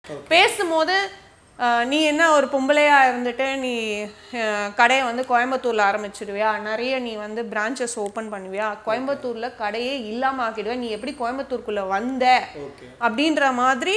பேசும்போது அஹ், நீ என்ன ஒரு பொம்பளையா இருந்துட்டு நீ அஹ், கடையை வந்து கோயம்புத்தூர்ல ஆரம்பிச்சிடுவியா நிறைய நீ வந்து பிரான்ச்சஸ் ஓப்பன் பண்ணுவியா கோயம்புத்தூர்ல கடையே இல்லாம ஆக்கிடுவியா நீ எப்படி கோயம்புத்தூருக்குள்ள வந்த ஓகே அப்படின்ற மாதிரி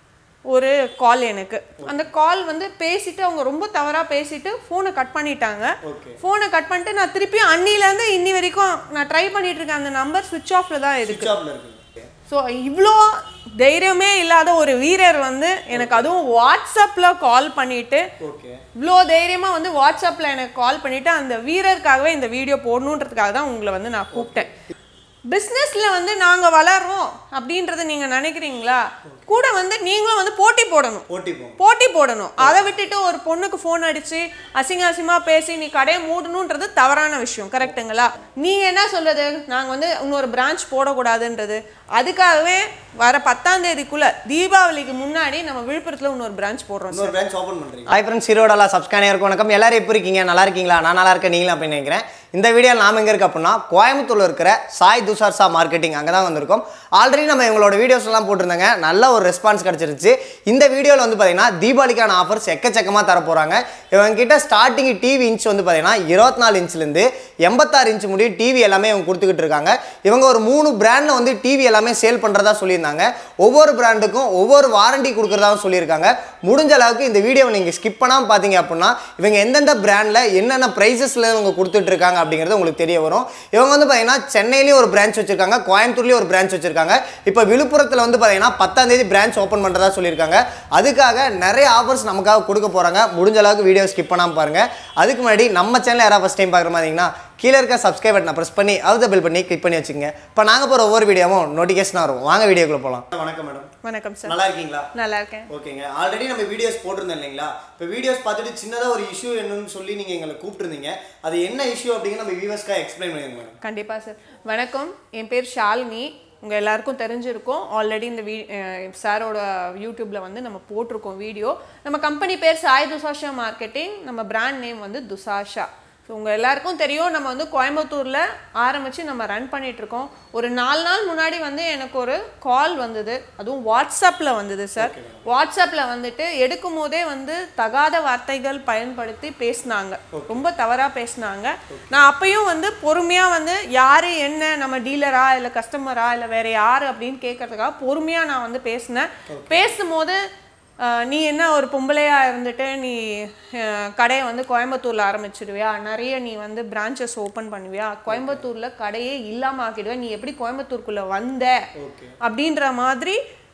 ஒரு கால் எனக்கு அந்த கால் வந்து பேசிட்டு அவங்க ரொம்ப தவறா பேசிட்டு ஃபோனை கட் பண்ணிட்டாங்க ஓகே ஃபோனை கட் பண்ணிட்டு நான் திருப்பியும் அன்னிலேருந்து இன்னி வரைக்கும் நான் ட்ரை பண்ணிட்டு இருக்கேன் அந்த நம்பர் சுவிட்ச் ஆஃப்ல தான் இருக்கு சுவிட்ச் ஆஃப்ல இருக்குங்க ஸோ இவ்வளோ தைரியமே இல்லாத ஒரு வீரர் வந்து எனக்கு அதுவும் வாட்ஸ்அப்பில் கால் பண்ணிட்டு ஓகே இவ்வளோ தைரியமாக வந்து வாட்ஸ்அப்பில் எனக்கு கால் பண்ணிட்டு அந்த வீரருக்காகவே இந்த வீடியோ போடணுன்றதுக்காக தான் உங்களை வந்து நான் கூப்பிட்டேன் பிஸ்னஸில் வந்து நாங்கள் வளர்றோம் அப்படின்றத நீங்கள் நினைக்கிறீங்களா கூட வந்து நீங்களும் வந்து போட்டி போடணும் ஓட்டி போங்க போட்டி போடணும் அதை விட்டுட்டு ஒரு பொண்ணுக்கு ஃபோன் அடிச்சு அசிங்க அசிங்கமா பேசி நீ கடையை மூடணுன்றது தவறான விஷயம் கரெக்ட்டுங்களா நீங்க என்ன சொல்றது நாங்க வந்து இன்னொரு பிரான்ச் போடக்கூடாதுன்றது அதுக்காகவே வர பத்தாம் தேதிக்குள்ள தீபாவளிக்கு முன்னாடி நம்ம விழுப்புரத்துல இன்னொரு பிரான்ச் போடுறோம் இன்னொரு பிரான்ச் ஓபன் பண்றீங்க ஹாய் ஃப்ரெண்ட்ஸ் ஹீரோடலா சப்ஸ்கிரைபருக்கு வணக்கம் எல்லாரும் எப்படி இருக்கீங்க நல்லா இருக்கீங்களா நான் நல்லா இருக்கேன் நீங்களும் அப்படின்னு நினைக்கிறேன் இந்த வீடியோ நாம எங்கே இருக்கு அப்படின்னா கோயம்புத்தூர்ல இருக்கிற சாய் துசார்சா மார்க்கெட்டிங் அங்கே தான் வந்திருக்கோம் ஆல்ரெடி நம்ம எங்களோட வீடியோஸ் எல்லாம் போட்டிருந்தாங்க நல்ல ஒரு ரெஸ்பான்ஸ் கிடச்சிருச்சு இந்த வீடியோவில் வந்து பார்த்தீங்கன்னா தீபாவளிக்கான ஆஃபர்ஸ் எக்கச்சக்கமாக தர போகிறாங்க இவங்க கிட்ட ஸ்டார்டிங் டிவி இன்ச் வந்து பார்த்தீங்கன்னா இருபத்தி நாலு இன்ச்லேருந்து எண்பத்தாறு இன்ச் முடியும் டிவி எல்லாமே இவங்க கொடுத்துக்கிட்டு இருக்காங்க இவங்க ஒரு மூணு பிராண்டில் வந்து டிவி எல்லாமே சேல் பண்ணுறதா சொல்லியிருந்தாங்க ஒவ்வொரு பிராண்டுக்கும் ஒவ்வொரு வாரண்டி கொடுக்குறதாவும் சொல்லியிருக்காங்க முடிஞ்ச அளவுக்கு இந்த வீடியோவை நீங்கள் ஸ்கிப் பண்ணாமல் பார்த்தீங்க அப்படின்னா இவங்க எந்தெந்த பிராண்டில் என்னென்ன ப்ரைஸஸில் இவங்க கொடுத்துட்டு இருக்காங்க அப்படிங்கிறது உங்களுக்கு தெரிய வரும் இவங்க வந்து பார்த்தீங்கன்னா சென்னையிலேயும் ஒரு பிரான்ச் வச்சிருக்காங்க கோயம்புத்தூர்லேயும் ஒரு பிரான்ச் வச்சிருக்காங்க இப்போ விழுப்புரத்தில் வந்து பார்த்தீங்கன்னா பத்தாம் தேதி பிரான்ச் ஓப்பன் பண்ணுறதா சொல்லியிருக்காங்க அதுக்காக நிறைய ஆஃபர்ஸ் நமக்காக கொடுக்க போகிறாங்க முடிஞ்ச அளவுக்கு வீடியோ ஸ்கிப் பண்ணாமல் பாருங்கள் அதுக்கு முன்னாடி நம்ம சேனல் யாராவது ஃபஸ்ட் டைம் பார்க்குற மாதிரிங்கன்னா கீழே இருக்க சப்ஸ்கிரைப் பட்டனை ப்ரெஸ் பண்ணி அது பெல் பண்ணி கிளிக் பண்ணி வச்சுக்கோங்க இப்போ நாங்கள் போகிற ஒவ்வொரு வீடியோவும் நோட்டிஃபிகேஷன் வரும் வாங்க வீடியோக்குள்ளே போகலாம் வணக்கம் மேடம் வணக்கம் சார் நல்லா இருக்கீங்களா நல்லா இருக்கேன் ஓகேங்க ஆல்ரெடி நம்ம வீடியோஸ் போட்டிருந்தோம் இல்லைங்களா இப்போ வீடியோஸ் பார்த்துட்டு சின்னதாக ஒரு இஷ்யூ என்னன்னு சொல்லி நீங்கள் எங்களை கூப்பிட்டுருந்தீங்க அது என்ன இஷ்யூ அப்படிங்கிற நம்ம வியூவர்ஸ்க்காக எக்ஸ்பிளைன் பண்ணிருங்க மேடம் கண்டிப்பா சார் வணக்கம் என் பேர் ஷாலினி உங்க எல்லாருக்கும் தெரிஞ்சிருக்கும் ஆல்ரெடி இந்த வீ சாரோட யூடியூப்ல வந்து நம்ம போட்டிருக்கோம் வீடியோ நம்ம கம்பெனி பேர் சாய் துசாஷா மார்க்கெட்டிங் நம்ம பிராண்ட் நேம் வந்து துசாஷா ஸோ உங்கள் எல்லாருக்கும் தெரியும் நம்ம வந்து கோயம்புத்தூரில் ஆரம்பித்து நம்ம ரன் பண்ணிட்டு இருக்கோம் ஒரு நாலு நாள் முன்னாடி வந்து எனக்கு ஒரு கால் வந்தது அதுவும் வாட்ஸ்அப்பில் வந்தது சார் வாட்ஸ்அப்பில் வந்துட்டு எடுக்கும் போதே வந்து தகாத வார்த்தைகள் பயன்படுத்தி பேசினாங்க ரொம்ப தவறாக பேசினாங்க நான் அப்பயும் வந்து பொறுமையாக வந்து யார் என்ன நம்ம டீலரா இல்லை கஸ்டமரா இல்லை வேற யார் அப்படின்னு கேட்கறதுக்காக பொறுமையாக நான் வந்து பேசினேன் பேசும்போது அஹ், நீ என்ன ஒரு பொம்பளையா இருந்துட்டு நீ அஹ், கடையை வந்து கோயம்புத்தூர்ல ஆரம்பிச்சிடுவியா நிறைய நீ வந்து பிரான்ச்சஸ் ஓப்பன் பண்ணுவியா கோயம்புத்தூர்ல கடையே இல்லாம ஆக்கிடுவியா நீ எப்படி கோயம்புத்தூருக்குள்ள வந்த ஓகே அப்படின்ற மாதிரி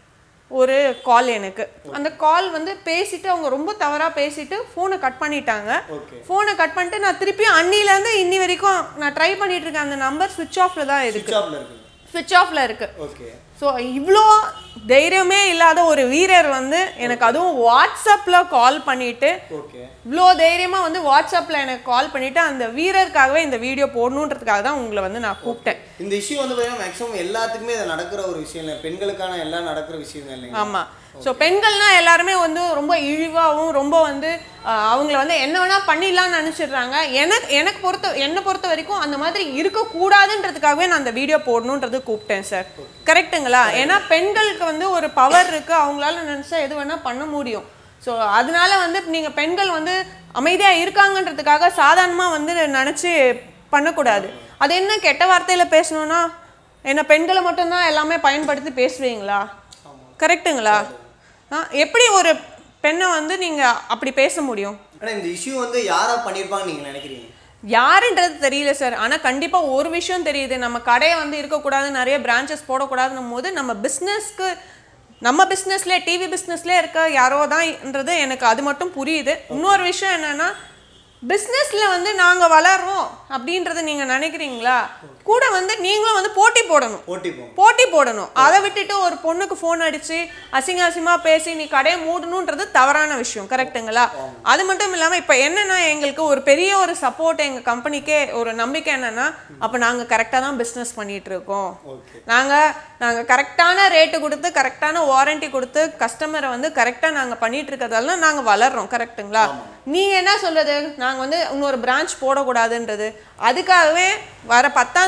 ஒரு கால் எனக்கு அந்த கால் வந்து பேசிட்டு அவங்க ரொம்ப தவறா பேசிட்டு ஃபோனை கட் பண்ணிட்டாங்க ஓகே ஃபோனை கட் பண்ணிட்டு நான் திருப்பியும் அன்னிலேருந்து இன்னி வரைக்கும் நான் ட்ரை பண்ணிட்டு இருக்கேன் அந்த நம்பர் சுவிட்ச் ஆஃப்ல தான் இருக்கு சுவிட்ச் ஆஃப்ல இருக்குங்க சுவிட்ச் ஆஃப்ல இருக்கு ஓகே ஸோ இவ்வளோ தைரியமே இல்லாத ஒரு வீரர் வந்து எனக்கு அதுவும் வாட்ஸ்அப்பில் கால் பண்ணிட்டு ஓகே இவ்வளோ தைரியமாக வந்து வாட்ஸ்அப்பில் எனக்கு கால் பண்ணிட்டு அந்த வீரருக்காகவே இந்த வீடியோ போடணுன்றதுக்காக தான் உங்களை வந்து நான் கூப்பிட்டேன் இந்த இஷ்யூ வந்து பார்த்தீங்கன்னா மேக்ஸிமம் எல்லாத்துக்குமே இது நடக்கிற ஒரு விஷயம் இல்லை பெண்களுக்கான எல்லாம் நடக்கிற விஷயம் தான் இல்லைங்க ஆமாம் ஸோ பெண்கள்னா எல்லாருமே வந்து ரொம்ப இழிவாகவும் ரொம்ப வந்து ஆஹ், அவங்கள வந்து என்ன வேணா பண்ணிடலாம்னு நினச்சிடுறாங்க எனக்கு எனக்கு பொறுத்த என்னை பொறுத்த வரைக்கும் அந்த மாதிரி இருக்கக்கூடாதுன்றதுக்காகவே நான் அந்த வீடியோ போடணுன்றது கூப்பிட்டேன் சார் கரெக்ட்டுங்களா ஏன்னா பெண்களுக்கு வந்து ஒரு பவர் இருக்குது அவங்களால நினச்சா எது வேணால் பண்ண முடியும் ஸோ அதனால வந்து நீங்கள் பெண்கள் வந்து அமைதியாக இருக்காங்கன்றதுக்காக சாதாரணமாக வந்து நினச்சி பண்ணக்கூடாது அது என்ன கெட்ட வார்த்தையில் பேசணும்னா என்ன பெண்களை மட்டும்தான் எல்லாமே பயன்படுத்தி பேசுவீங்களா கரெக்ட்டுங்களா ஆ எப்படி ஒரு பெண்ணை வந்து நீங்கள் அப்படி பேச முடியும் ஆனால் இந்த இஷ்யூ வந்து யாரா பண்ணியிருப்பாங்க நீங்கள் நினைக்கிறீங்க யாருன்றது தெரியல சார் ஆனால் கண்டிப்பாக ஒரு விஷயம் தெரியுது நம்ம கடையை வந்து இருக்கக்கூடாது நிறைய பிரான்ச்சஸ் போடக்கூடாதுன்னும் போது நம்ம பிஸ்னஸ்க்கு நம்ம பிஸ்னஸ்ல டிவி பிஸ்னஸ்ல இருக்க யாரோ தான்ன்றது எனக்கு அது மட்டும் புரியுது இன்னொரு விஷயம் என்னன்னா பிஸ்னஸில் வந்து நாங்கள் வளர்றோம் அப்படின்றத நீங்கள் நினைக்கிறீங்களா கூட வந்து நீங்களும் வந்து போட்டி போடணும் ஓட்டி போங்க போட்டி போடணும் அதை விட்டுட்டு ஒரு பொண்ணுக்கு ஃபோன் அடிச்சு அசிங்க அசிங்கமா பேசி நீ கடையை மூடணுன்றது தவறான விஷயம் கரெக்ட்டுங்களா அது மட்டும் இல்லாமல் இப்போ என்னன்னா எங்களுக்கு ஒரு பெரிய ஒரு சப்போர்ட் எங்கள் கம்பெனிக்கே ஒரு நம்பிக்கை என்னன்னா அப்போ நாங்கள் கரெக்டாக தான் பிஸ்னஸ் பண்ணிட்டு இருக்கோம் ஓகே நாங்கள் நாங்கள் கரெக்டான ரேட்டு கொடுத்து கரெக்டான வாரண்டி கொடுத்து கஸ்டமரை வந்து கரெக்டாக நாங்கள் பண்ணிட்டு இருக்கிறதால நாங்கள் வளர்றோம் கரெக்ட்டுங்களா நீங்கள் என்ன சொல்றது நாங்கள் வந்து இன்னொரு பிரான்ச் போடக்கூடாதுன்றது அதுக்காகவே வர பத்தாம்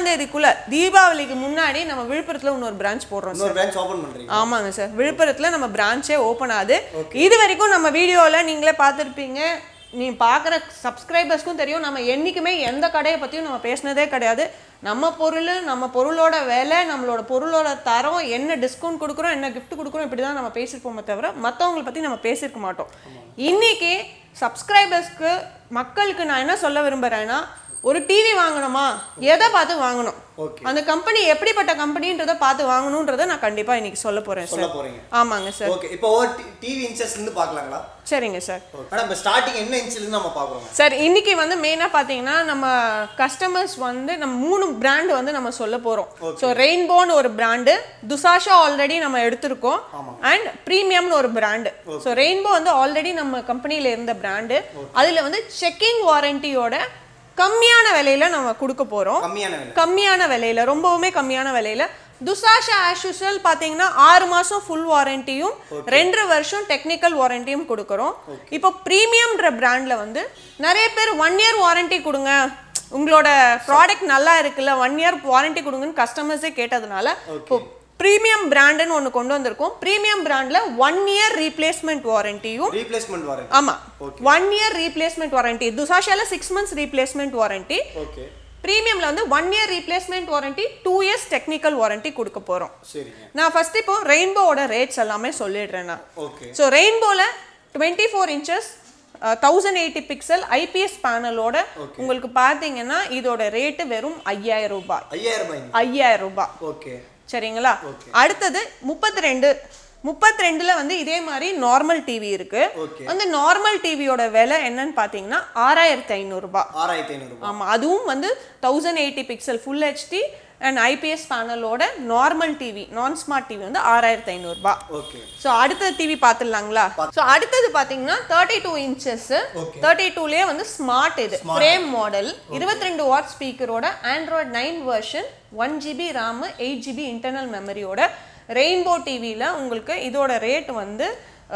ஒன்னாம் தேதிக்குள்ள தீபாவளிக்கு முன்னாடி நம்ம விழுப்புரத்துல இன்னொரு பிரான்ச் போடுறோம் சார் இன்னொரு பிரான்ச் ஓபன் பண்றீங்க ஆமாங்க சார் விழுப்புரத்துல நம்ம பிரான்ச்சே ஓப்பன் ஆகுது இது வரைக்கும் நம்ம வீடியோல நீங்களே பார்த்துருப்பீங்க நீ பார்க்குற சப்ஸ்கிரைபர்ஸ்க்கும் தெரியும் நம்ம என்றைக்குமே எந்த கடையை பற்றியும் நம்ம பேசினதே கிடையாது நம்ம பொருள் நம்ம பொருளோட விலை நம்மளோட பொருளோட தரம் என்ன டிஸ்கவுண்ட் கொடுக்குறோம் என்ன gift கொடுக்குறோம் இப்படி தான் நம்ம பேசியிருப்போமே தவிர மற்றவங்களை பற்றி நம்ம பேசியிருக்க மாட்டோம் இன்னைக்கு சப்ஸ்கிரைபர்ஸ்க்கு மக்களுக்கு நான் என்ன சொல்ல விரும்புகிறேன்னா ஒரு டிவி வாங்கணுமா எதை பார்த்து வாங்கணும் Okay. அந்த கம்பெனி எப்படிப்பட்ட கம்பெனின்றத பார்த்து வாங்கணுன்றத நான் கண்டிப்பா இன்னைக்கு சொல்ல போறேன் சொல்ல சார் போறீங்க ஆமாங்க சார் ஓகே இப்போ ஒரு டிவி இன்ச்சஸ்ல இருந்து பார்க்கலாங்களா சரிங்க சார் மேடம் இப்போ ஸ்டார்டிங் என்ன இன்ச்ல இருந்து நம்ம பார்க்குறோம் சார் இன்னைக்கு வந்து மெயினாக பார்த்தீங்கன்னா நம்ம கஸ்டமர்ஸ் வந்து நம்ம மூணு பிராண்ட் வந்து நம்ம சொல்ல போகிறோம் ஸோ ரெயின்போன்னு ஒரு பிராண்டு துசாஷா ஆல்ரெடி நம்ம எடுத்திருக்கோம் அண்ட் ப்ரீமியம்னு ஒரு பிராண்டு ஸோ ரெயின்போ வந்து ஆல்ரெடி நம்ம கம்பெனியில் இருந்த பிராண்டு அதில் வந்து செக்கிங் வாரண்டியோட கம்மியான விலையில நம்ம கொடுக்க போகிறோம் கம்மியான விலை கம்மியான விலையில ரொம்பவுமே கம்மியான விலையில துசாஷா ஆஸ் யூஷுவல் பார்த்தீங்கன்னா ஆறு மாதம் ஃபுல் வாரண்டியும் ரெண்டரை வருஷம் டெக்னிக்கல் வாரண்டியும் கொடுக்குறோம் இப்போ ப்ரீமியம்ன்ற பிராண்டில் வந்து நிறைய பேர் ஒன் இயர் வாரண்டி கொடுங்க உங்களோட ப்ராடக்ட் நல்லா இருக்குல்ல ஒன் இயர் வாரண்டி கொடுங்கன்னு கஸ்டமர்ஸே கேட்டதுனால இப்போ ப்ரீமியம் பிராண்டுன்னு ஒன்று கொண்டு வந்திருக்கோம் ப்ரீமியம் பிராண்டில் ஒன் இயர் ரீப்ளேஸ்மெண்ட் வாரண்டியும் ரீப்ளேஸ்மெண்ட் வாரண்டி ஆமா ஒன் இயர் ரீப்ளேஸ்மெண்ட் வாரண்டி துசாஷால six months replacement warranty okay ப்ரீமியம்ல வந்து one year replacement warranty two years technical warranty கொடுக்க போறோம் சரிங்க நான் ஃபர்ஸ்ட் இப்போ ரெயின்போவோட ரேட்ஸ் எல்லாமே சொல்லிடுறேன் நான் ஓகே ஸோ ரெயின்போல twenty four inches thousand eighty pixel IPS பேனலோட உங்களுக்கு பார்த்தீங்கன்னா இதோட ரேட்டு வெறும் ஐயாயிரம் ரூபாய் ஐயாயிரம் ரூபாய்ங்க ஐயாயிரம் ரூபாய் ஓகே சரிங்களா அடுத்தது முப்பத்தி ரெண்டு முப்பத்தி ரெண்டுல வந்து இதே மாதிரி நார்மல் டிவி இருக்கு Okay. அந்த நார்மல் டிவியோட விலை என்னன்னு பார்த்தீங்கன்னா ஆறாயிரத்தி ஐநூறுரூபா ஆறாயிரத்தி ஐநூறுபா ஆமா அதுவும் வந்து thousand eighty pixel full HD and IPS பேனலோட நார்மல் டிவி நான் ஸ்மார்ட் டிவி வந்து ஆறாயிரத்தி ஐநூறுரூபா ஓகே ஸோ அடுத்த டிவி பார்த்துடலாங்களா ஸோ அடுத்தது பார்த்தீங்கன்னா thirty two inches Okay. Thirty டூலேயே வந்து ஸ்மார்ட் இது ஃப்ரேம் மாடல் இருபத்தி ரெண்டு வாட் ஸ்பீக்கரோட Android nine version one GB RAM eight GB internal மெமரியோட ரெயின்போ டிவியில் உங்களுக்கு இதோட ரேட் வந்து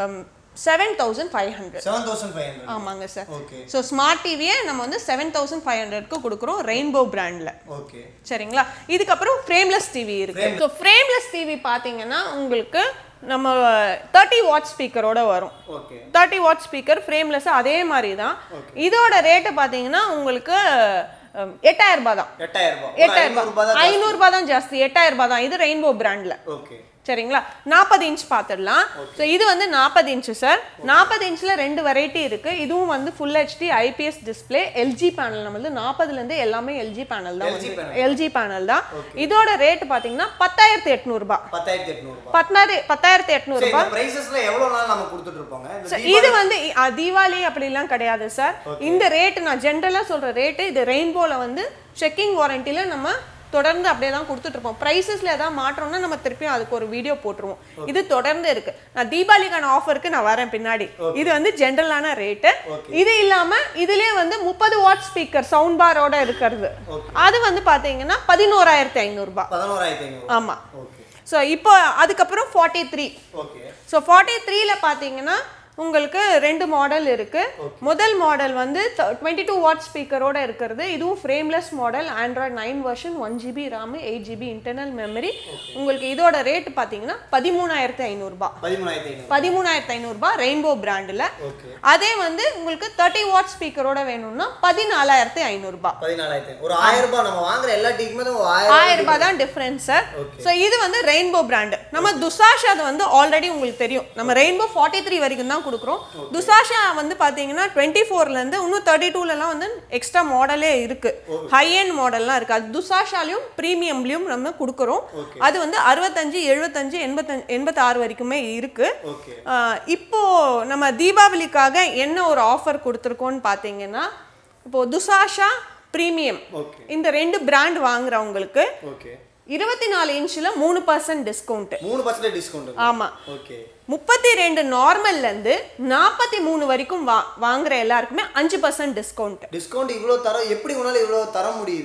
seven thousand five hundred seven thousand five hundred ஆமாங்க சார் ஓகே ஸோ ஸ்மார்ட் டிவியை நம்ம வந்து செவன் தௌசண்ட் ஃபைவ் ஹண்ட்ரட்க்கு கொடுக்குறோம் ரெயின்போ பிராண்டில் ஓகே சரிங்களா இதுக்கப்புறம் ஃப்ரேம்லெஸ் டிவி இருக்கு ஸோ ஃப்ரேம்லெஸ் டிவி பார்த்தீங்கன்னா உங்களுக்கு நம்ம தேர்ட்டி வாட் ஸ்பீக்கரோட வரும் okay thirty watt speaker frameless அதே மாதிரி தான் இதோட ரேட்டு பார்த்தீங்கன்னா உங்களுக்கு அஹ், எட்டாயிரம் ரூபாய் தான் எட்டாயிரம் ரூபாய் எட்டாயிரம் ஐநூறு ரூபாய் ரூபாய் தான் ஐநூறு ரூபாய் தான் ஜாஸ்தி எட்டாயிரம் ரூபாய் தான் இது ரெயின்போ பிராண்டில் ஓகே சரிங்களா நாற்பது இன்ச் பார்த்துடலாம் ஸோ இது வந்து நாற்பது இன்ச்சு சார் நாற்பது இன்ச்சில் ரெண்டு வெரைட்டி இருக்கு இதுவும் வந்து full HD IPS display LG panel நம்ம வந்து நாற்பதுலேருந்து எல்லாமே எல்ஜி பேனல் தான் LG வந்து எல்ஜி பேனல் தான் இதோட ரேட் பார்த்தீங்கன்னா பத்தாயிரத்தி எட்நூறுபா பத்தாயிரத்தி எட்நூறுபா பத்தாயிர பத்தாயிரத்தி சரி எட்நூறுபா இந்த பிரைசஸ்ல எவ்வளவு நாள் நம்ம கொடுத்துட்டு இருப்போங்க இந்த சார், இது வந்து இ- அ, தீபாவளி அப்படிலாம் கிடையாது சார் இந்த ரேட் நான் ஜென்ரலாக சொல்ற ரேட்டு இது ரெயின்போல வந்து செக்கிங் வாரண்டில நம்ம தொடர்ந்து அப்படியே தான் கொடுத்துட்டு இருப்போம் ப்ரைஸஸ்ல ஏதாவது மாற்றம்னா நம்ம திருப்பியும் அதுக்கு ஒரு வீடியோ போட்டுருவோம் இது தொடர்ந்து இருக்கு நான் தீபாவளிக்கான ஆஃபருக்கு நான் வரேன் பின்னாடி இது வந்து ஜென்ரலான ரேட்டு இது இல்லாம இதுலயே வந்து முப்பது வாட் ஸ்பீக்கர் சவுண்ட் பாரோட இருக்கிறது அது வந்து பாத்தீங்கன்னா பதினோராயிரத்தி ஐநூறுபா பதினோராயிரத்தி ஐநூறு ஆமா ஓகே ஸோ இப்போ அதுக்கப்புறம் forty three okay so forty த்ரீல பார்த்தீங்கன்னா உங்களுக்கு ரெண்டு மாடல் இருக்கு முதல் மாடல் வந்து டுவெண்ட்டி டூ வாட் ஸ்பீக்கரோட இருக்கிறது இதுவும் frameless model Android nine version one GB RAM eight GB internal memory உங்களுக்கு இதோட ரேட் பார்த்தீங்கன்னா பதிமூணாயிரத்தி ஐநூறுரூபா பதிமூணாயிரத்தி ஐநூறு பதிமூணாயிரத்தி ஐநூறுரூபா ரெயின்போ பிராண்டில் ஓகே அதே வந்து உங்களுக்கு தேர்ட்டி வாட் ஸ்பீக்கரோட வேணும்னா பதினாலாயிரத்தி ஐநூறுரூபா பதினாலாயிரத்தி ஒரு ஆயிரம் ரூபாய் நம்ம வாங்குற எல்லா டீக்குமே ஒரு ஆயிரம் ஆயிரம் ரூபாய் தான் டிஃபரன்ஸ் சார் ஸோ இது வந்து ரெயின்போ பிராண்டு நம்ம துசாஷா அது வந்து ஆல்ரெடி உங்களுக்கு தெரியும் நம்ம ரெயின்போ ஃபார்ட்டி த்ரீ வரைக்கும் தான் கொடுக்குறோம் துசாஷா வந்து பார்த்தீங்கன்னா டுவெண்ட்டி ஃபோர்லேருந்து இன்னும் தேர்ட்டி டூலலாம் வந்து எக்ஸ்ட்ரா மாடலே இருக்கு ஹை எண்ட் மாடல்லாம் இருக்கு அது துசாஷாலையும் ப்ரீமியம்லையும் நம்ம கொடுக்குறோம் அது வந்து அறுபத்தஞ்சு எழுபத்தஞ்சு எண்பத்தஞ்சு எண்பத்தாறு வரைக்குமே இருக்கு ஓகே ஆஹ் இப்போ நம்ம தீபாவளிக்காக என்ன ஒரு ஆஃபர் கொடுத்துருக்கோம்னு பார்த்தீங்கன்னா இப்போ துசாஷா ப்ரீமியம் ஓகே இந்த ரெண்டு பிராண்ட் வாங்குறவங்களுக்கு ஓகே இருபத்தி நாலு இன்ச்சில் மூணு பர்சன்ட் டிஸ்கவுண்ட் மூணு பர்சன்டேஜ் டிஸ்கவுண்ட் ஆமா ஓகே முப்பத்தி ரெண்டு நார்மல்ல இருந்து நாற்பத்தி மூணு வரைக்கும் வா வாங்குற எல்லாருக்குமே அஞ்சு பர்சன்ட் டிஸ்கவுண்ட் டிஸ்கவுண்ட் இவ்வளோ தர எப்படி உங்களால இவ்வளோ தர முடியுதுங்க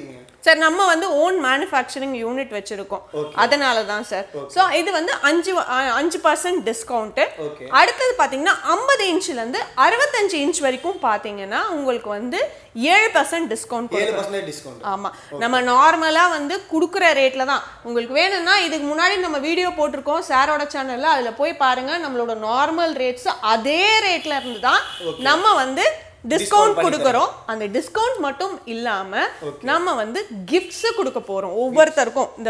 சார் நம்ம வந்து ஓன் மேனுஃபேக்சரிங் யூனிட் வச்சிருக்கோம் அதனால தான் சார் ஸோ இது வந்து அஞ்சு அ- அஞ்சு பர்சன்ட் டிஸ்கவுண்ட்டு Okay. அடுத்தது பார்த்தீங்கன்னா ஐம்பது இன்ச்லேருந்து அறுபத்தஞ்சு இன்ச் வரைக்கும் பார்த்தீங்கன்னா உங்களுக்கு வந்து ஏழு பர்சன்ட் டிஸ்கவுண்ட் ஏழு பர்சன்டேஜ் டிஸ்கவுண்ட் ஆமா நம்ம நார்மலா வந்து குடுக்குற ரேட்ல தான் உங்களுக்கு வேணும்னா இதுக்கு முன்னாடி நம்ம வீடியோ போட்டிருக்கோம் சாரோட சேனல்ல அதுல போய் பாருங்க நம்மளோட நார்மல் ரேட்ஸ் அதே ரேட்ல இருந்து தான் நம்ம வந்து டிஸ்கவுண்ட் கொடுக்குறோம் அந்த டிஸ்கவுண்ட் மட்டும் இல்லாம நம்ம வந்து கிஃப்ட்ஸ் கொடுக்க போறோம் ஒவ்வொருத்தருக்கும் இந்த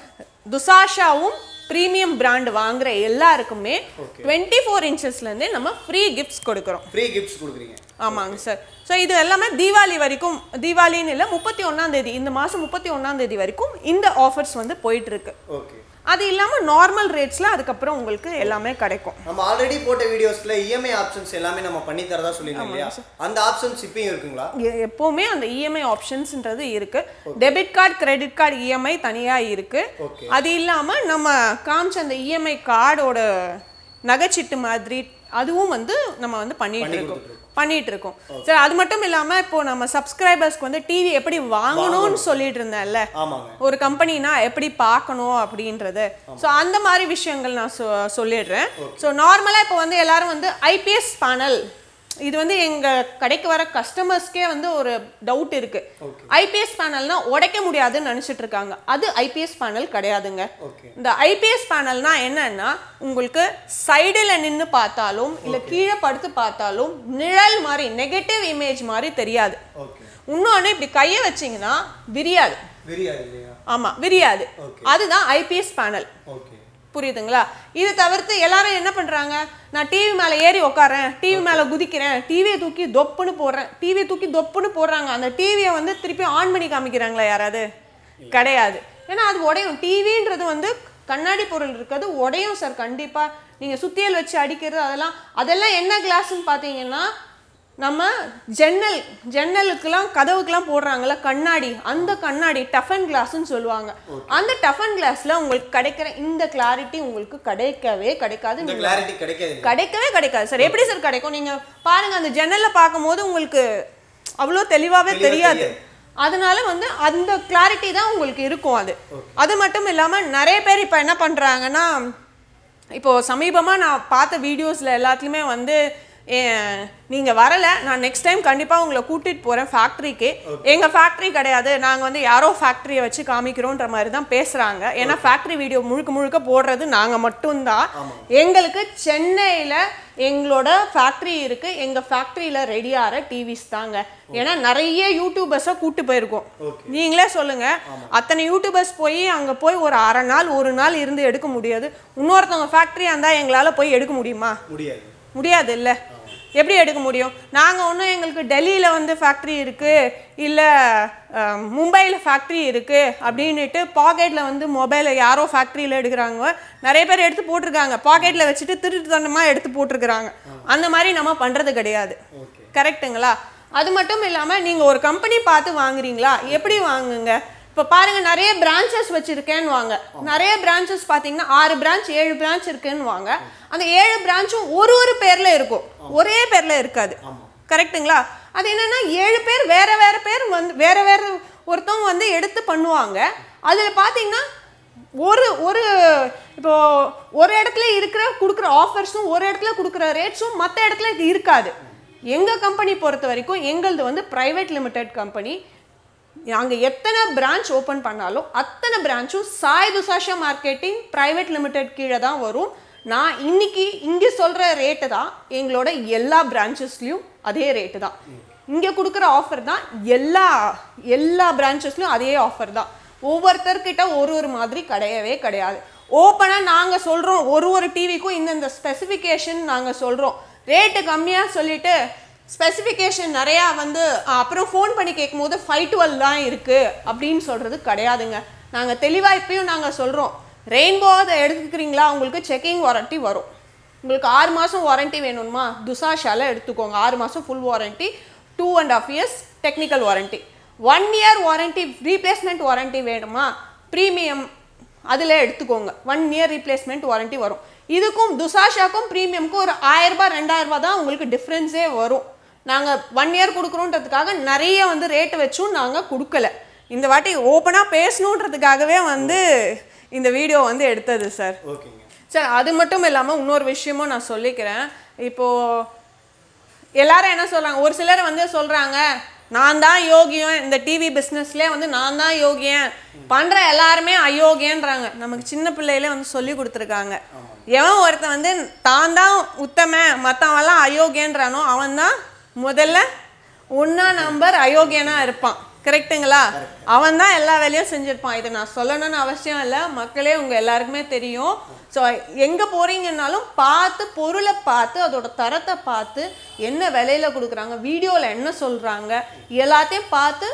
துசாஷாவும் ப்ரீமியம் பிராண்ட் வாங்குற எல்லாருக்குமே டுவெண்ட்டி ஃபோர் இன்ச்சஸ்லேருந்தே நம்ம ஃப்ரீ கிஃப்ட்ஸ் கொடுக்குறோம் ஃப்ரீ கிஃப்ட்ஸ் கொடுக்குறீங்க ஆமாங்க சார் ஸோ இது எல்லாமே தீபாவளி வரைக்கும் தீபாவளின்னு இல்லை முப்பத்தி ஒன்றாம் தேதி இந்த மாதம் முப்பத்தி ஒன்றாம் தேதி வரைக்கும் இந்த ஆஃபர்ஸ் வந்து போயிட்டு இருக்கு ஓகே அது இல்லாமல் நார்மல் ரேட்ஸில் அதுக்கப்புறம் உங்களுக்கு எல்லாமே கிடைக்கும் நம்ம ஆல்ரெடி போட்ட வீடியோஸ்ல இஎம்ஐ ஆப்ஷன்ஸ் எல்லாமே நம்ம பண்ணி தரதா சொல்லியிருந்தோம் இல்லையா அந்த ஆப்ஷன்ஸ் இப்பயும் இருக்குங்களா எ- எப்பவுமே அந்த இஎம்ஐ ஆப்ஷன்ஸ்ன்றது இருக்கு debit card credit card EMI தனியா இருக்கு Okay. அது இல்லாம நம்ம காமிச்ச அந்த இஎம்ஐ கார்டோட நகைச்சீட்டு மாதிரி அதுவும் வந்து நம்ம வந்து பண்ணிட்டு இருக்கோம் பண்ணிட்டு இருக்கோம் சரி அது மட்டும் இல்லாம இப்போ நம்ம சப்ஸ்கிரைபர்ஸ்க்கு வந்து டிவி எப்படி வாங்கணும்னு சொல்லிட்டு இருந்தேன்ல ஆமாங்க ஒரு கம்பெனினா எப்படி பார்க்கணும் அப்படின்றது ஸோ அந்த மாதிரி விஷயங்கள் நான் சொ சொல்லிடுறேன் ஸோ நார்மலாக இப்போ வந்து எல்லாரும் வந்து ஐபிஎஸ் பேனல் இது வந்து எங்க கடைக்கு வர கஸ்டமர்ஸ்க்கே வந்து ஒரு டவுட் இருக்கு ஐபிஎஸ் பேனல்னா உடைக்க முடியாதுன்னு நினைச்சிட்டு இருக்காங்க அது ஐபிஎஸ் பேனல் கிடையாதுங்க ஓகே இந்த ஐபிஎஸ் பேனல்னா என்னன்னா உங்களுக்கு சைடில் நின்று பார்த்தாலும் இல்லை கீழே படுத்து பார்த்தாலும் நிழல் மாதிரி நெகட்டிவ் இமேஜ் மாதிரி தெரியாது ஓகே இன்னொன்று இப்படி கையை வச்சீங்கன்னா விரியாது விரியாது இல்லையா ஆமா விரியாது Okay. அதுதான் ஐபிஎஸ் பேனல் ஓகே புரியுதுங்களா இது தவிர்த்து எல்லாரும் என்ன பண்றாங்க நான் டிவி மேல ஏறி உட்காரேன் டிவி மேல குதிக்கிறேன் டிவியை தூக்கி தொப்புன்னு போடுறேன் டிவியை தூக்கி தொப்புன்னு போடுறாங்க அந்த டிவியை வந்து திருப்பி ஆன் பண்ணி காமிக்கிறாங்களா யாராவது கிடையாது ஏன்னா அது உடையும் டிவின்றது வந்து கண்ணாடி பொருள் இருக்கிறது உடையும் சார் கண்டிப்பா நீங்க சுத்தியல் வச்சு அடிக்கிறது அதெல்லாம் அதெல்லாம் என்ன கிளாஸ்ன்னு பார்த்தீங்கன்னா நம்ம ஜன்னல் ஜன்னலுக்கெல்லாம் கதவுக்கெல்லாம் போடுறாங்கல்ல கண்ணாடி அந்த கண்ணாடி டஃபன் கிளாஸ்னு சொல்லுவாங்க அந்த டஃபன் கிளாஸ்ல உங்களுக்கு கிடைக்கிற இந்த கிளாரிட்டி உங்களுக்கு கிடைக்கவே கிடைக்காது இந்த நீங்க கிளாரிட்டி கிடைக்காது இல்லையா? கிடைக்கவே கிடைக்காது சார் எப்படி சார் கிடைக்கும் நீங்க பாருங்க அந்த ஜன்னல்ல பார்க்கும்போது உங்களுக்கு அவ்வளோ தெளிவாவே தெளிவா தெரியாது தெரியாது. அதனால வந்து அந்த கிளாரிட்டி தான் உங்களுக்கு இருக்கும் அது அது மட்டும் இல்லாம நிறைய பேர் இப்போ என்ன பண்றாங்கன்னா இப்போ சமீபமா நான் பார்த்த வீடியோஸ்ல எல்லாத்துலயுமே வந்து ஏன், நீங்க வரல நான் நெக்ஸ்ட் டைம் கண்டிப்பா உங்களை கூட்டிட்டு போறேன் ஃபேக்டரிக்கு எங்க ஃபேக்டரி கிடையாது நாங்க வந்து யாரோ ஃபேக்டரியை வச்சு காமிக்கிறோன்ற மாதிரி தான் பேசுறாங்க ஏன்னா ஃபேக்டரி வீடியோ முழுக்க முழுக்க போடுறது நாங்க மட்டும்தான் எங்களுக்கு சென்னையில எங்களோட ஃபேக்டரி இருக்கு எங்க ஃபேக்டரியில ரெடி ஆகிற டிவிஸ் தாங்க ஏன்னா நிறைய யூடியூபர்ஸை கூட்டு போயிருக்கோம் நீங்களே சொல்லுங்க அத்தனை யூடியூபர்ஸ் போய் அங்க போய் ஒரு அரை நாள் ஒரு நாள் இருந்து எடுக்க முடியாது இன்னொருத்தவங்க ஃபேக்டரியா இருந்தா எங்களால போய் எடுக்க முடியுமா முடியாது முடியாது இல்ல எப்படி எடுக்க முடியும் நாங்க ஒன்றும் எங்களுக்கு டெல்லியில வந்து ஃபேக்ட்ரி இருக்கு இல்ல அஹ், மும்பைல ஃபேக்ட்ரி இருக்கு அப்படின்னுட்டு பாக்கெட்ல வந்து மொபைலை யாரோ ஃபேக்ட்ரியில எடுக்கிறாங்க நிறைய பேர் எடுத்து போட்டிருக்காங்க பாக்கெட்ல வச்சுட்டு திருட்டுத்தனமா எடுத்து போட்டிருக்கிறாங்க அந்த மாதிரி நம்ம பண்றது கிடையாது கரெக்ட்டுங்களா அது மட்டும் இல்லாம நீங்க ஒரு கம்பெனி பார்த்து வாங்குறீங்களா எப்படி வாங்குங்க இப்போ பாருங்க நிறைய பிரான்ச்சஸ் வச்சிருக்கேன்னு வாங்க நிறைய பிரான்ச்சஸ் பார்த்தீங்கன்னா ஆறு பிரான்ச் ஏழு பிரான்ச் இருக்குன்னு வாங்க அந்த ஏழு பிரான்ச்சும் ஒரு ஒரு பேர்ல இருக்கும் ஒரே பேர்ல இருக்காது கரெக்ட்டுங்களா அது என்னன்னா ஏழு பேர் வேற வேற பேர் வந்து வேற வேற ஒருத்தவங்க வந்து எடுத்து பண்ணுவாங்க அதுல பார்த்தீங்கன்னா ஒரு ஒரு இப்போ ஒரு இடத்துல இருக்கிற கொடுக்குற ஆஃபர்ஸும் ஒரு இடத்துல கொடுக்குற ரேட்ஸும் மற்ற இடத்துல இது இருக்காது எங்க கம்பெனி பொறுத்த வரைக்கும் எங்களது வந்து பிரைவேட் லிமிடெட் கம்பெனி நாங்கள் எத்தனை பிரான்ச் ஓப்பன் பண்ணாலும் அத்தனை பிரான்ச்சும் Sai Thusasha marketing private limited கீழே தான் வரும் நான் இன்னைக்கு இங்கே சொல்கிற ரேட்டு தான் எங்களோட எல்லா பிரான்ச்சஸ்லேயும் அதே ரேட்டு தான் இங்கே கொடுக்குற ஆஃபர் தான் எல்லா எல்லா பிரான்ச்சஸ்லையும் அதே ஆஃபர் தான் ஒவ்வொருத்தர்கிட்ட ஒரு ஒரு மாதிரி கிடையவே கிடையாது ஓப்பனாக நாங்கள் சொல்கிறோம் ஒரு ஒரு டிவிக்கும் இந்தந்த ஸ்பெசிஃபிகேஷன் நாங்கள் சொல்கிறோம் ரேட்டு கம்மியாக சொல்லிட்டு ஸ்பெசிஃபிகேஷன் நிறையா வந்து அஹ், அப்புறம் ஃபோன் பண்ணி கேட்கும்போது ஃபைவ் டுவெல் தான் இருக்குது அப்படின்னு சொல்கிறது கிடையாதுங்க நாங்கள் தெளிவாக இப்பயும் நாங்கள் சொல்கிறோம் ரெயின்போ அதை எடுத்துக்கிறீங்களா உங்களுக்கு செக்கிங் வாரண்ட்டி வரும் உங்களுக்கு ஆறு மாதம் வாரண்ட்டி வேணுமா துசாஷால எடுத்துக்கோங்க ஆறு மாதம் full warranty two and half years technical warranty one year warranty replacement warranty வேணுமா ப்ரீமியம் அதில் எடுத்துக்கோங்க ஒன் இயர் ரீப்ளேஸ்மெண்ட் வாரண்ட்டி வரும் இதுக்கும் துசாஷாக்கும் ப்ரீமியம்க்கும் ஒரு ஆயிரம் ரூபாய் ரெண்டாயிரம் ரூபாய் தான் உங்களுக்கு டிஃப்ரென்ஸே வரும் நாங்கள் ஒன் இயர் கொடுக்குறோன்றதுக்காக நிறைய வந்து ரேட்டு வச்சும் நாங்கள் கொடுக்கல இந்த வாட்டி ஓப்பனாக பேசணுன்றதுக்காகவே வந்து இந்த வீடியோ வந்து எடுத்தது சார் ஓகேங்க சார் அது மட்டும் இல்லாமல் இன்னொரு விஷயமும் நான் சொல்லிக்கிறேன் இப்போது எல்லாரும் என்ன சொல்கிறாங்க ஒரு சிலர் வந்து சொல்கிறாங்க நான் தான் யோகியம் இந்த டிவி பிஸ்னஸ்லேயே வந்து நான் தான் யோகியன் பண்ணுற எல்லாருமே அயோக்கியன்றாங்க நமக்கு சின்ன பிள்ளையிலே வந்து சொல்லி கொடுத்துருக்காங்க எவன் ஒருத்தன் வந்து தான் தான் உத்தம மற்றவன்லாம் அயோக்கியன்றானோ அவன் தான் முதல்ல ஒன்றா நம்பர் அயோக்கியனா இருப்பான் கரெக்ட்டுங்களா அவன் தான் எல்லா வேலையும் செஞ்சிருப்பான் இதை நான் சொல்லணும்னு அவசியம் இல்லை மக்களே உங்கள் எல்லாருக்குமே தெரியும் ஸோ எங்கே போகிறீங்கன்னாலும் பார்த்து பொருளை பார்த்து அதோட தரத்தை பார்த்து என்ன விலையில கொடுக்குறாங்க வீடியோவில் என்ன சொல்கிறாங்க எல்லாத்தையும் பார்த்து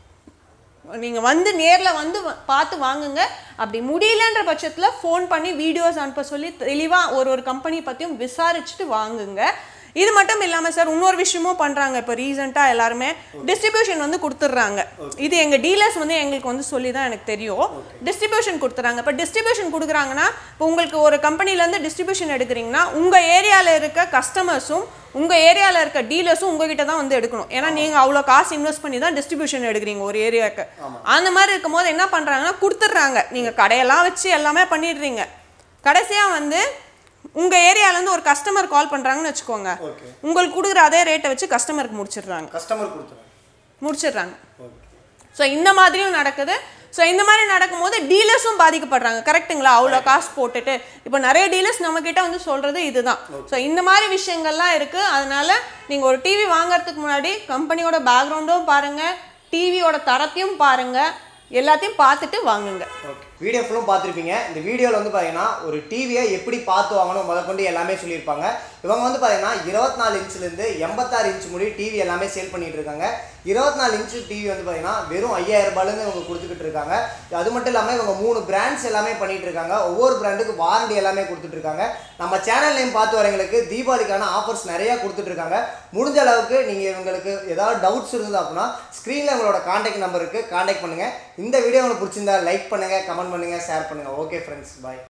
நீங்கள் வந்து நேரில் வந்து வ- பார்த்து வாங்குங்க அப்படி முடியலன்ற பட்சத்தில் ஃபோன் பண்ணி வீடியோஸ் அனுப்ப சொல்லி தெளிவாக ஒரு ஒரு கம்பெனி பற்றியும் விசாரிச்சுட்டு வாங்குங்க இது மட்டும் இல்லாமல் சார் இன்னொரு விஷயமும் பண்ணுறாங்க இப்போ ரீசெண்டாக எல்லாருமே டிஸ்ட்ரிபியூஷன் வந்து கொடுத்துட்றாங்க இது எங்கள் டீலர்ஸ் வந்து எங்களுக்கு வந்து சொல்லி தான் எனக்கு தெரியும் டிஸ்ட்ரிபியூஷன் கொடுத்துறாங்க இப்போ டிஸ்ட்ரிபியூஷன் கொடுக்குறாங்கன்னா இப்போ உங்களுக்கு ஒரு கம்பெனிலேருந்து டிஸ்ட்ரிபியூஷன் எடுக்கிறீங்கன்னா உங்கள் ஏரியாவில் இருக்க கஸ்டமர்ஸும் உங்கள் ஏரியாவில் இருக்க டீலர்ஸும் உங்ககிட்ட தான் வந்து எடுக்கணும் ஏன்னா நீங்கள் அவ்வளோ காசு இன்வெஸ்ட் பண்ணி தான் டிஸ்ட்ரிபியூஷன் எடுக்கிறீங்க ஒரு ஏரியாவுக்கு அந்த மாதிரி இருக்கும்போது என்ன பண்ணுறாங்கன்னா கொடுத்துட்றாங்க நீங்கள் கடையெல்லாம் வச்சு எல்லாமே பண்ணிடுறீங்க கடைசியாக வந்து உங்கள் ஏரியாலேருந்து ஒரு கஸ்டமர் கால் பண்ணுறாங்கன்னு வச்சுக்கோங்க ஓகே உங்களுக்கு கொடுக்குற அதே ரேட்டை வச்சு கஸ்டமருக்கு முடிச்சிடுறாங்க கஸ்டமர் கொடுத்துருங்க முடிச்சிடுறாங்க ஓகே ஸோ இந்த மாதிரியும் நடக்குது ஸோ இந்த மாதிரி நடக்கும்போது டீலர்ஸும் பாதிக்கப்படுறாங்க கரெக்ட்டுங்களா அவ்வளோ காசு போட்டுட்டு இப்போ நிறைய டீலர்ஸ் நம்மக்கிட்ட வந்து சொல்கிறது இதுதான் ஸோ இந்த மாதிரி விஷயங்கள்லாம் இருக்குது அதனால நீங்கள் ஒரு டிவி வாங்குறதுக்கு முன்னாடி கம்பெனியோட பேக்ரவுண்டும் பாருங்கள் டிவியோட தரத்தையும் பாருங்கள் எல்லாத்தையும் பார்த்துட்டு வாங்குங்க ஓகே வீடியோ ஃபுல்லும் பார்த்துருப்பீங்க இந்த வீடியோவில் வந்து பார்த்தீங்கன்னா ஒரு டிவியை எப்படி பார்த்து வாங்கணும் முதற்கொண்டு எல்லாமே சொல்லியிருப்பாங்க இவங்க வந்து பார்த்தீங்கன்னா இருபத்தி நாலு இன்ச்லேருந்து எண்பத்தாறு இன்ச் முடி டிவி எல்லாமே சேல் பண்ணிட்டு இருக்காங்க இருபத்தி நாலு இன்ச்சு டிவி வந்து பார்த்தீங்கன்னா வெறும் ஐயாயிரம் ரூபாயிலேருந்து இவங்க கொடுத்துக்கிட்டு இருக்காங்க அது மட்டும் இல்லாமல் இவங்க மூணு பிராண்ட்ஸ் எல்லாமே பண்ணிட்டு இருக்காங்க ஒவ்வொரு பிராண்டுக்கு வாரண்டி எல்லாமே கொடுத்துட்டு இருக்காங்க நம்ம சேனல் நேம் பார்த்து வரவங்களுக்கு தீபாவளிக்கான ஆஃபர்ஸ் நிறையா கொடுத்துட்டு இருக்காங்க முடிஞ்ச அளவுக்கு நீங்கள் இவங்களுக்கு ஏதாவது டவுட்ஸ் இருந்தது அப்படின்னா ஸ்க்ரீனில் உங்களோட காண்டாக்ட் நம்பருக்கு காண்டாக்ட் பண்ணுங்கள் இந்த வீடியோ உங்களுக்கு பிடிச்சிருந்தா லைக் பண்ணுங்கள் கமெண்ட் பண்ணுங்கள் ஷேர் பண்ணுங்கள் ஓகே ஃப்ரெண்ட்ஸ் பாய்